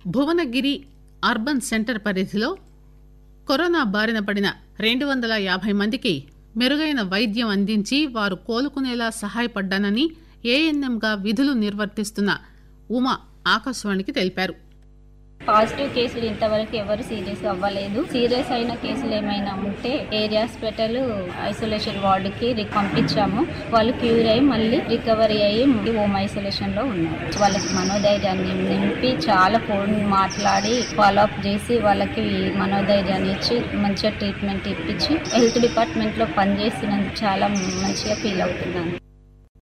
Bhuvanagiri urban centre పరిధిలో corona బారిన పడిన రెండు వందల యాభై మందికి మెరుగైన వైద్యం అందించి వారు కోలుకునేలా సహాయపడ్డానని ఏఎన్ఎంగా విధులు నిర్వర్తిస్తున్న ఉమా ఆకాశవాణికి తెలిపారు పాజిటివ్ కేసులు ఇంతవరకు ఎవరు సీరియస్ అవ్వలేదు సీరియస్ అయిన కేసులు ఏమైనా ఉంటే ఏరియా హాస్పిటల్ ఐసోలేషన్ వార్డుకి రి- పంపించాము వాళ్ళు క్యూర్ అయ్యి మళ్ళీ రికవరీ అయ్యి హోమ్ ఐసోలేషన్ లో ఉన్నారు వాళ్ళకి మనోధైర్యాన్ని నింపి చాలా ఫోన్ మాట్లాడి ఫాలో అప్ చేసి వాళ్ళకి మనోధైర్యాన్ని ఇచ్చి మంచిగా ట్రీట్మెంట్ ఇప్పించి హెల్త్ డిపార్ట్మెంట్ లో పనిచేసినందుకు చాలా మంచిగా ఫీల్ అవుతున్నాను